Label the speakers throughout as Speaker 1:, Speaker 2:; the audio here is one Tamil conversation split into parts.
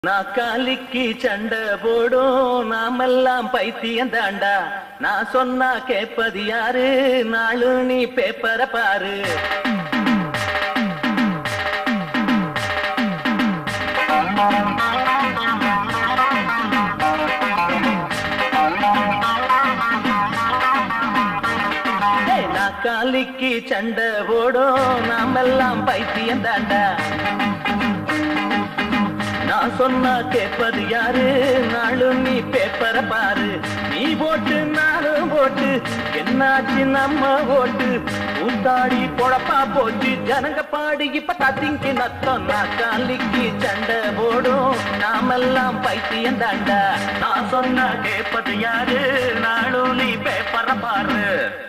Speaker 1: நாக்காலிக்கு சண்டை போடும் நாமெல்லாம் பைத்தியம் தாண்டா நான் சொன்னா கேப்பது யாரு நாளு நீ பேப்பரை பாரு ஏய், நாக்காலிக்கு சண்டை போடும் நாமெல்லாம் பைத்தியம் தாண்டா நான் சொன்னா கேட்பது யாரு நாளும் நீ பேப்பரை பாரு நீ போட்டு நானும் போட்டு என்னாச்சு நம்ம ஓட்டு ஊத்தாடி பொழப்பா போச்சு ஜனங்க பாடி இப்ப தத்திங்கி நத்தம் நான் காலிக்கு சண்டை போடும் நாமெல்லாம் பைத்தியம் தாண்டா நான் சொன்னா கேட்பது யாரு நாளும் நீ பேப்பரை பாரு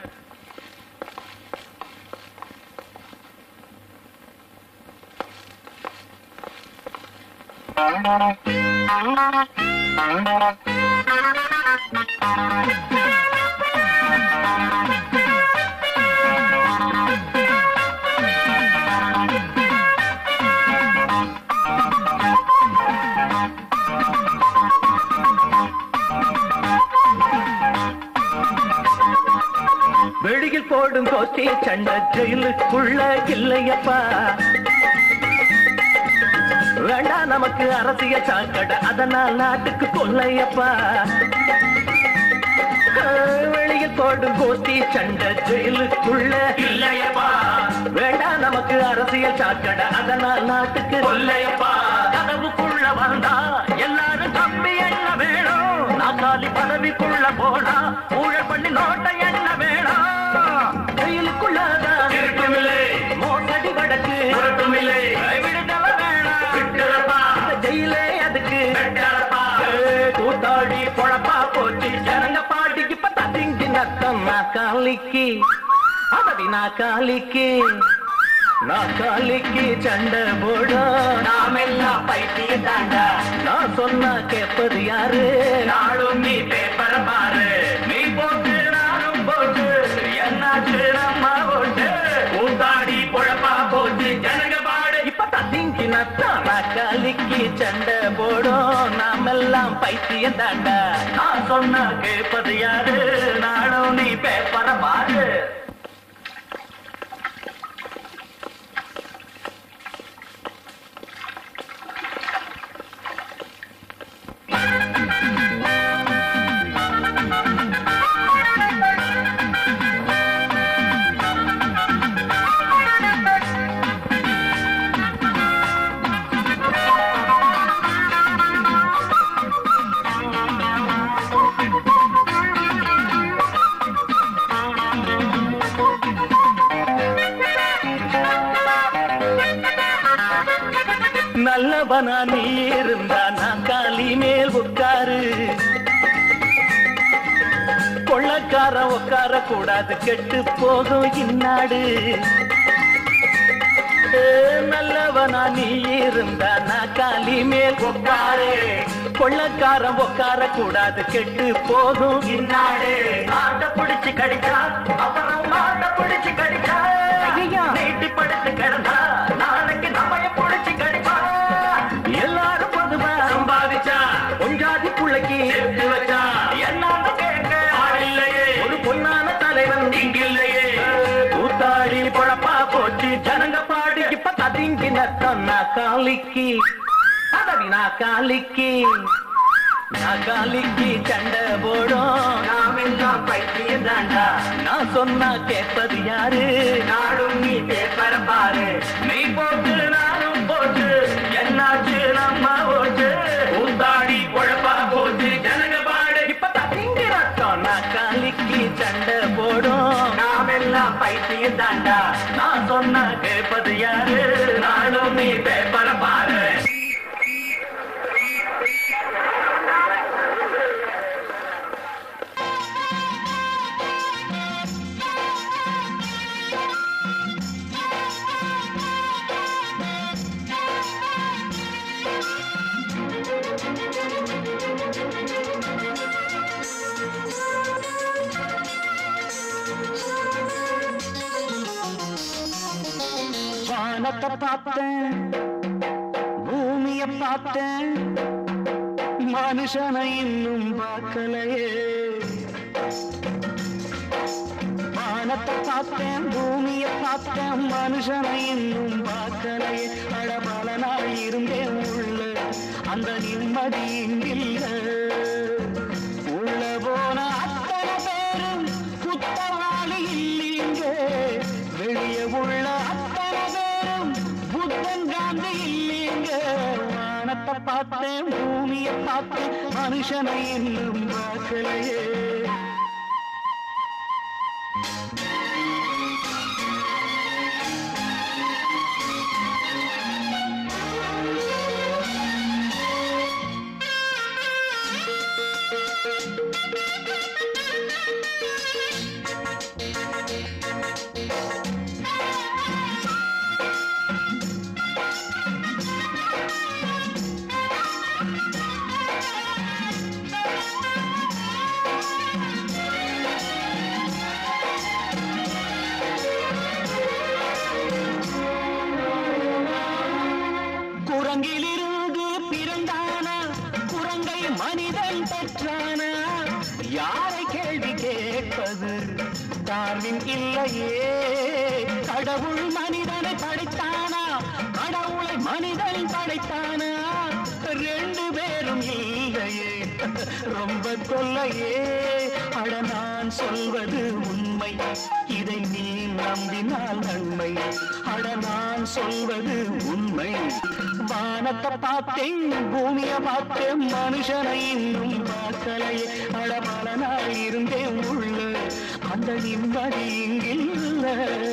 Speaker 1: வெளியில் போடும் கோச்சி சண்டை ஜெயிலுக்குள்ள இல்லையப்பா வேண்டாம் நமக்கு அரசியல் சாக்கடை அதனால் நாட்டுக்கு கொள்ளையப்பா வெளியில் போடும் கோஷ்டி சண்டை ஜெயிலுக்குள்ள இல்லையப்பா வேண்டாம் நமக்கு அரசியல் சாக்கடை அதனால் நாட்டுக்கு கொள்ளையப்பா கனவுக்குள்ள வந்தா எல்லாரும் தம்பி என்ன வேணும் நாக்காளி பதவிக்குள்ள போனா ஊழல் பண்ணி நோட்டை என்ன வேணும் ஜெயிலுக்குள்ளதான் இருக்குமில்லை மோசடி வழக்கு இல்லை விடுதலை வேணாம் விட்டுறப்பா இந்த ஜெயிலே அதுக்கு கூத்தாடி பொழப்பா போச்சு ஜனங்க பாட்டி இப்ப தத்திங்கி நத்தம் நாக்காலிக்கு பதவி நாக்காலிக்கு நாக்காலிக்கு சண்டை போடும் நாமெல்லாம் பைத்தியம் தாண்டா நான் சொன்னா கேட்பது யாரு நாளும் நீ பேப்பரை பாரு நீ போட்டு நானும் போட்டு என்னாச்சு நம்ம போட்டு கூத்தாடி பொழப்பா போச்சு ஜனங்க பாடு இப்ப தத்திங்கி நத்தான் நாக்காலிக்கு சண்டை போடும் நாமெல்லாம் பைத்தியம் தாண்டா நான் சொன்னா கேட்பது யாரு நாளும் நீ பேப்பரை பாரு நல்லவனா நீ இருந்தா நான் காலி மேல் உட்காரு கொள்ளக்கார உட்கார கூடாது கெட்டு போகும் இந்நாடு ஏ, நல்லவனா நீ இருந்தா நான் காலி மேல் உட்காரு கொள்ளக்காரன் உட்கார கூடாது கெட்டு போகும் இந்நாடு ஆட்ட பிடிச்சு கடிச்சா அப்புறம் மாட்ட பிடிச்சு கடிச்சா நீட்டி படுத்து கிடந்தா நாளைக்கு நம்மைய பிடிச்சு கடிப்பா எல்லாரும் பொதுவா சம்பாதிச்சா பொஞ்சாதி புள்ளைக்கு சேர்த்து வச்சா என்னன்னு கேட்க ஆள் இல்லையே ஒரு பொன்னான தலைவன் இங்கில்லையே கூத்தாடி பொழப்பா போச்சு ஜனங்க பாடி இப்ப ததிங்கி நத்தம் நாக்காலிக்கு பதவி நாக்காலிக்கு நாக்காலிக்கு சண்டை போடும் நாம் எல்லாம் பைத்தியம் தாண்டா நான் சொன்னா கேட்பது யாரு நாடும் நீ பேப்பர பாரு நீ போட்டு நானும் போட்டு என்னாச்சு நம்ம ஓட்டு ஊத்தாடி குழப்பா போட்டு ஜனங்க பாடு இப்ப தத்திங்க ரத்தம் நாக்காலிக்கு சண்டை போடும் நாம் எல்லாம் பைத்தியம் தாண்டா நான் சொன்னா கேட்பது யாரு நாடும் நீ பேப்பர பாரு வானத்தை பார்த்தேன் பூமிய பார்த்தேன் மனுஷனை இன்னும் பார்க்கலையே வானத்தை பார்த்தேன் பூமியை பார்த்தேன் மனுஷனை இன்னும் பார்க்கலையே அட பல நாள் இருந்தேன் உள்ள அந்த நிம்மதி இங்கில்ல உள்ள போன அத்தனை பேரும் குத்தவாளி இல்லீங்க வெளியே உள்ள அத்தனை பேரும் புத்தன் காந்தி இல்லீங்க வானத்தை பார்த்தேன் பூமியை பார்த்தேன் மனுஷனை இன்னும் பார்க்கலையே குரங்கிலிருந்து பிறந்தானா குரங்கை மனிதன் பெற்றானா யாரை கேள்வி கேட்பது டார்வின் இல்லையே கடவுள் மனிதனை படைத்தானா கடவுளை மனிதன் படைத்தானா ரெண்டு பேரும் இல்லையே ரொம்ப தொல்லையே அட நான் சொல்வது உண்மை இதை நீ நம்பினால் நன்மை அட நான் சொல்வது உண்மை வானத்தை பார்த்தேன் பூமியை பார்த்தேன் மனுஷனை இன்னும் பார்க்கலையே அட பல நாள் இருந்தேன் உள்ள அந்த நிம்மதி இங்கில்ல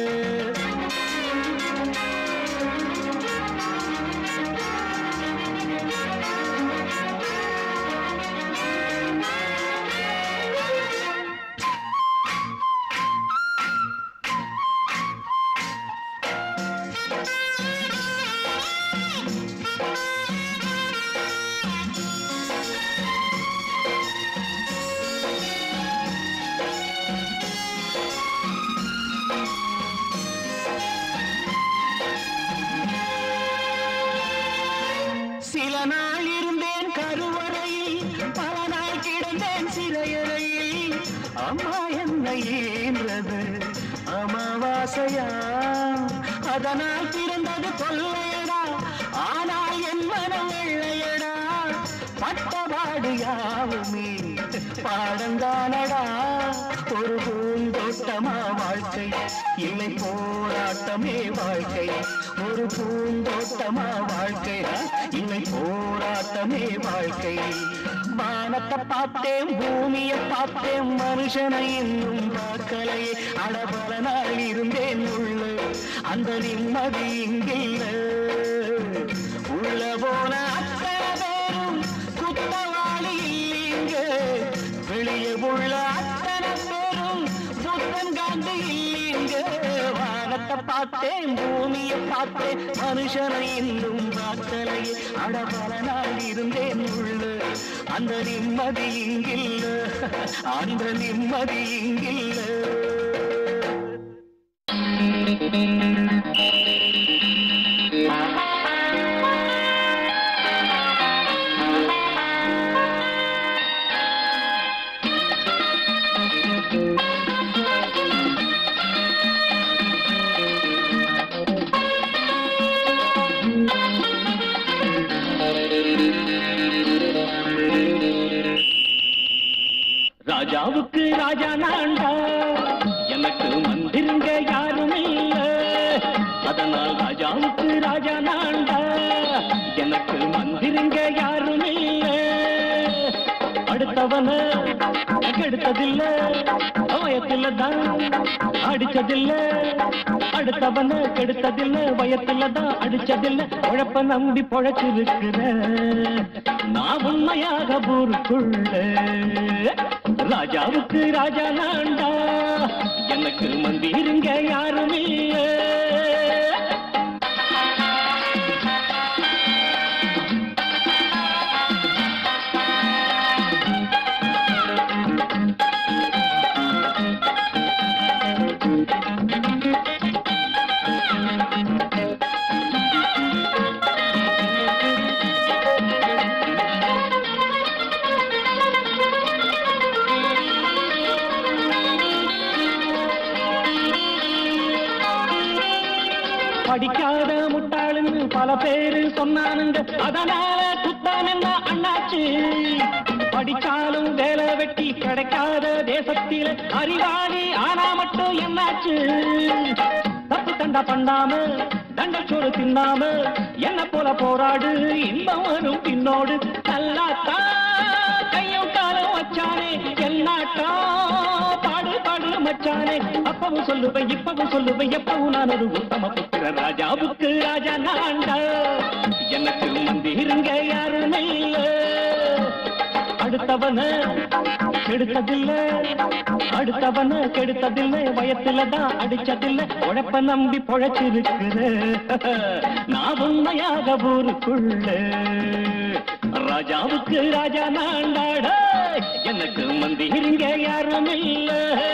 Speaker 1: சில நாள் இருந்தேன் கருவறையில் பல நாள் கிடந்தேன் சிறையறையில் அம்மா என்னை ஈன்றது அமாவாசையா அதனால் பிறந்தது கொள்ளையடா ஆனால் என் மனம் வெள்ளையடா பட்டபாடு யாவுமே பாடந்தானடா ஒரு பூந்தோட்டமா வாழ்க்கை இல்லை போராட்டமே வாழ்க்கை ஒரு பூந்தோட்டமா வாழ்க்கை இல்லை போராட்டமே வாழ்க்கை வானத்தை பார்த்தேன் பூமியை பார்த்தேன் மனுஷனை இன்னும் பார்க்கலையே அடபல நாள் இருந்தேன் உள்ள அந்த நிம்மதி இங்கில்ல உள்ள போன அத்தனை பேரும் குத்தவாளி இல்லீங்க வெளியே உள்ள அத்தனை பேரும் புத்தன் காந்தி இல்லீங்க வானத்தை பார்த்தேன் பூமியை பார்த்தேன் மனுஷனை இன்னும் பார்க்கலையே அடபல நாள் இருந்தேன் உள்ள அந்த நிம்மதி இங்கில்ல அந்த நிம்மதி இங்கில்ல ராஜாவுக்கு ராஜா நான்டா எனக்கு மந்திருங்க யாரும் இல்ல அதனால் ராஜாவுக்கு ராஜா நான்டா எனக்கு மந்திருங்க யாரும் இல்ல அடுத்தவன கெடுத்ததில்ல வயத்துல தான் அடிச்சதில்ல அடுத்தவன கெடுத்ததில்ல வயத்துல தான் அடிச்சதில்ல உழப்ப நம்பி பொழைச்சிருக்கிற நான் உண்மையாக ஊருக்குள்ள ராஜாவுக்கு ராஜா நான்டா எனக்கு மந்திருங்க யாரும் இல்ல பல பேரு சொன்னானுங்க அதனால குத்தம் என்ன அண்ணாச்சு படிச்சாலும் வேலை வெட்டி கிடைக்காத தேசத்தில அறிவாளி ஆனா மட்டும் என்னாச்சு தப்பு தண்டா பண்ணாம தண்டச்சோறு தின்னாம என்ன போல போராடு இன்பம் வரும் பின்னோடு நல்லாத்தா கையும் காலம் வச்சானே எல்லாட்டா பாடு பாடு மச்சானே அப்பவும் சொல்லுவேன் இப்பவும் சொல்லுவேன் எப்பவும் நான் ஒரு உத்தம புத்திர ராஜாவுக்கு ராஜா நான்டா எனக்கு மந்திருங்க யாருமே இல்ல அடுத்தவன கெடுத்ததில்ல அடுத்தவன கெடுத்ததில்ல வயத்துல தான் அடிச்சதில்ல உழைப்ப நம்பி பொழைச்சிருக்குது நான் உண்மையாக ஊருக்குள்ள ராஜாவுக்கு ராஜா நாண்டாட எனக்கு மந்திருங்க யாரும் இல்ல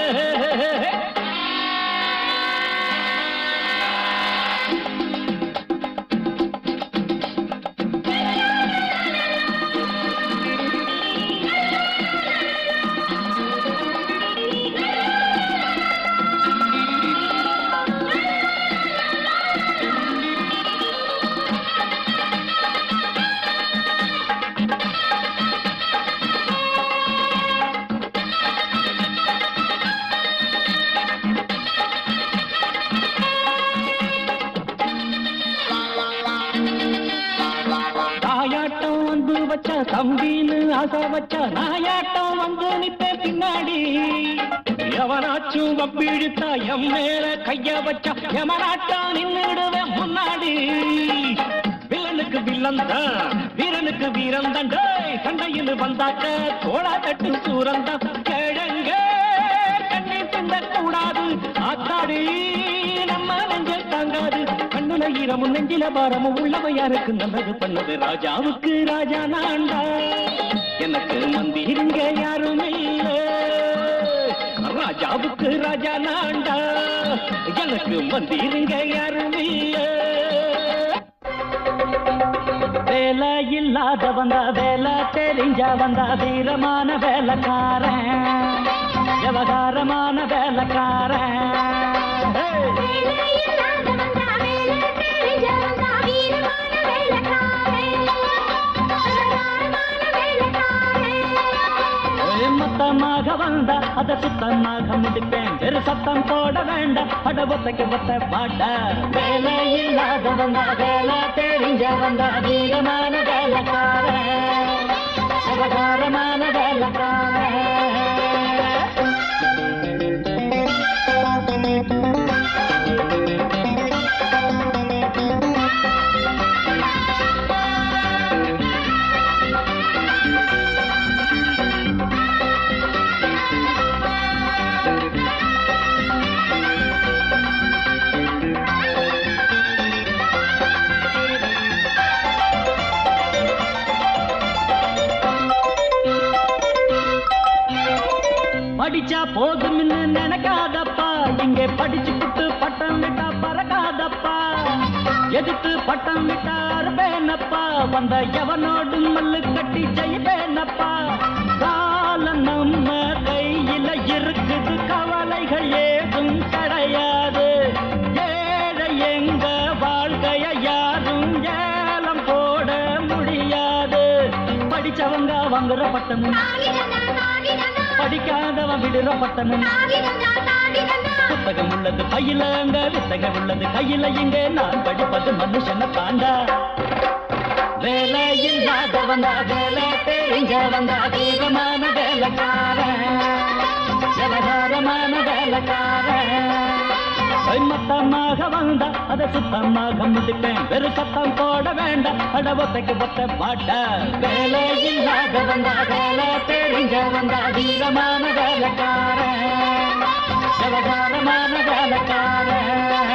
Speaker 1: தாயாட்டம் வந்து வச்ச தம்பின்னு ஆசை வச்ச நாயாட்டம் வந்து நிப்ப பின்னாடி எவனாச்சும் வப்பிழுத்தா எம் மேல கைய வச்சா எமனாட்டம் நின்னுடுவேன் முன்னாடி வில்லனுக்கு வில்லன் தான் வீரனுக்கு வீரன் தான் டேய் சண்டையில் வந்தாக்க தோளா தட்டு சூரன் தான் கிழங்க கண்ணை சிந்த கூடாது ஆத்தாடி நம்ம நெஞ்சல் தாங்காது கண்ணுல ஈரமும் நெஞ்சில பாரமும் உள்ளவ யாருக்கு நல்லது பண்ணது ராஜாவுக்கு ராஜா நான்டா எனக்கு மந்திருங்க யாரும் இல்ல ராஜாவுக்கு ராஜா நான்டா எனக்கு மந்திருங்க யாரும் இல்ல வேலை இல்லாத வந்தா வேலை தெரிஞ்ச வந்தா வீரமான வேலைக்காரன் விவகாரமான வேலைக்காரன் Hey! ஏய், மொத்தமாக வந்தா அத சுத்தமாக முடிப்பேன் வெறு சத்தம் போட வேண்டாம் அட ஒத்தைக்கு ஒத்த பாட்ட வேலை இல்லாத வந்தா வேலை தெரிஞ்ச வந்தா வீரமான வேலைக்காரன் விவகாரமான வேலைக்காரன் படிச்சா போதும்னு நினைக்காதப்பா இங்க படிச்சு புட்டு பட்டம் விட்டா பறக்காதப்பா எதுக்கு பட்டம் விட்டா அறுப்பேனப்பா வந்த எவனோடு மல்லு கட்டி ஜெயிப்பேனப்பா காலம் நம்ம கையில இருக்குது கவலைகள் ஏதும் கிடையாது ஏழை எங்க வாழ்க்கைய யாரும் ஏலம் போட முடியாது படிச்சவங்க வாங்குற பட்டமும் படிக்காதவன் விடுற பட்டமும் புத்தகம் உள்ளது பையில அங்க வித்தகம் உள்ளது கையில இங்க நான் படிப்பது மனுஷன தாண்டா வேலை இல்லாத வந்தா வேலை தெரிஞ்ச வந்தா தீவிரமான வேலைக்காரன் விவகாரமான வேலைக்காரன் ஐ, மொத்தமாக வந்தா அதை சுத்தமாக முடிப்பேன் வெறு சத்தம் போட வேண்டாம் அட ஒத்தைக்கு ஒத்த பாட்ட வேலை இல்லாத வந்தா வேலை தெரிஞ்ச வந்தா வீரமான வேலைக்காரன் விவகாரமான வேலைக்காரன்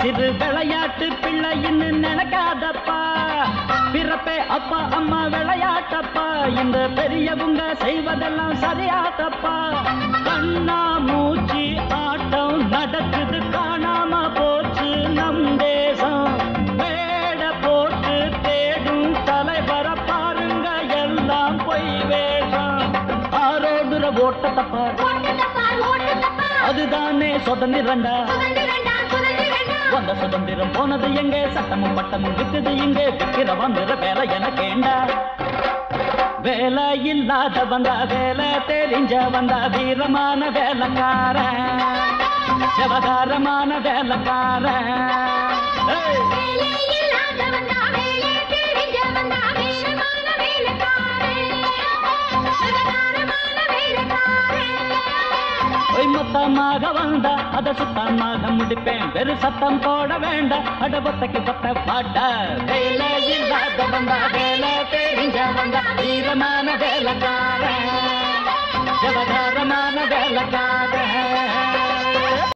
Speaker 1: சிறு விளையாட்டு பிள்ளைன்னு நினைக்காதப்பா பிறப்பே அப்பா அம்மா விளையாட்டப்பா இந்த பெரியவங்க செய்வதெல்லாம் சரியாதப்பா கண்ணா மூச்சு ஆட்டம் நடக்குது காணாம போச்சு நம் தேசம் மேட போட்டு தேடும் தலைவர பாருங்க எல்லாம் பொய் வேஷம் ஆரோடுற ஓட்டத்தப்பா அதுதானே சுதந்திரண்டா வந்த சுதந்திரம் போனது எங்க சட்டமும் பட்டமும் விக்குது இங்க விக்கிற வந்துற வேலை எனக்கேண்டா வேலை இல்லாத வந்தா வேலை தெரிஞ்ச வந்தா வீரமான வேலைக்காரன் சிவகாரமான வேலைக்காரன் ஏய்! பொய் மொத்தமாக வந்தா அத சுத்தமாக முடிப்பேன் வெறு சத்தம் போட வேண்டாம் அட பொத்தைக்கு பொத்த பாட்ட வேலை இல்லாத வந்தா வேலை தெரிஞ்ச வந்தா வீரமான வேலைக்காரன் ஜவகாரமான வேலைக்காரன்